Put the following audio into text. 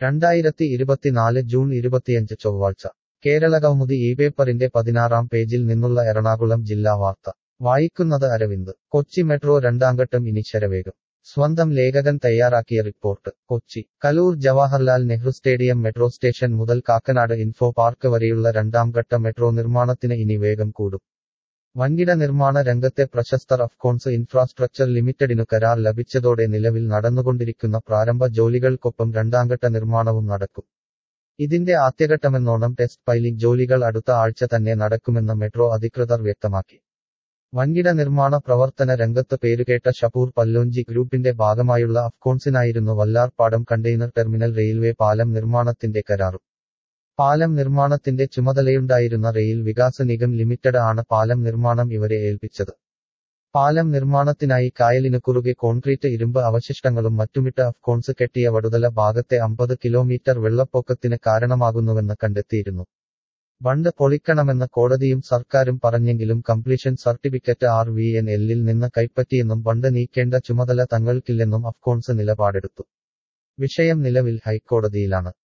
രണ്ടായിരത്തി ഇരുപത്തിനാല് ജൂൺ ഇരുപത്തിയഞ്ച് ചൊവ്വാഴ്ച കേരള കൗമുദി ഈ പേപ്പറിന്റെ പതിനാറാം പേജിൽ നിന്നുള്ള എറണാകുളം ജില്ലാ വാർത്ത വായിക്കുന്നത് അരവിന്ദ് കൊച്ചി മെട്രോ രണ്ടാംഘട്ടം ഇനി ശരവേഗം സ്വന്തം ലേഖകൻ തയ്യാറാക്കിയ report Kochi Kaloor Jawaharlal Nehru stadium metro station മുതൽ കാക്കനാട് ഇൻഫോ പാർക്ക് വരെയുള്ള രണ്ടാംഘട്ട മെട്രോ നിർമ്മാണത്തിന് ഇനി വേഗം കൂടും വൻകിട നിർമ്മാണ രംഗത്തെ പ്രശസ്തർ അഫ്കോൺസ് ഇൻഫ്രാസ്ട്രക്ചർ ലിമിറ്റഡിനു കരാർ ലഭിച്ചതോടെ നിലവിൽ നടന്നുകൊണ്ടിരിക്കുന്ന പ്രാരംഭ ജോലികൾക്കൊപ്പം രണ്ടാംഘട്ട നിർമ്മാണവും നടക്കും ഇതിന്റെ ആദ്യഘട്ടമെന്നോണം ടെസ്റ്റ് പൈലിംഗ് ജോലികൾ അടുത്ത ആഴ്ച തന്നെ നടക്കുമെന്ന് മെട്രോ അധികൃതർ വ്യക്തമാക്കി വൻകിട നിർമ്മാണ പ്രവർത്തന രംഗത്ത് പേരുകേട്ട ഷപൂർ പല്ലോഞ്ചി ഗ്രൂപ്പിന്റെ ഭാഗമായുള്ള അഫ്കോൺസിനായിരുന്നു വല്ലാർപാടം കണ്ടെയ്നർ ടെർമിനൽ റെയിൽവേ പാലം നിർമ്മാണത്തിന്റെ കരാറും പാലം നിർമ്മാണത്തിന്റെ ചുമതലയുണ്ടായിരുന്ന റെയിൽ വികാസ് നിഗം ലിമിറ്റഡ് ആണ് പാലം നിർമ്മാണം ഇവരെ ഏൽപ്പിച്ചത് പാലം നിർമ്മാണത്തിനായി കായലിനു കുറുകെ കോൺക്രീറ്റ് ഇരുമ്പ് അവശിഷ്ടങ്ങളും മറ്റുമിട്ട് അഫ്കോൺസ് കെട്ടിയ വടുതല ഭാഗത്തെ അമ്പത് കിലോമീറ്റർ വെള്ളപ്പൊക്കത്തിന് കാരണമാകുന്നുവെന്ന് കണ്ടെത്തിയിരുന്നു ബണ്ട് പൊളിക്കണമെന്ന് കോടതിയും സർക്കാരും പറഞ്ഞെങ്കിലും completion certificate R V N എല്ലിൽ നിന്ന് കൈപ്പറ്റിയെന്നും ബണ്ട് നീക്കേണ്ട ചുമതല തങ്ങൾക്കില്ലെന്നും അഫ്കോൺസ് നിലപാടെടുത്തു വിഷയം നിലവിൽ ഹൈക്കോടതിയിലാണ്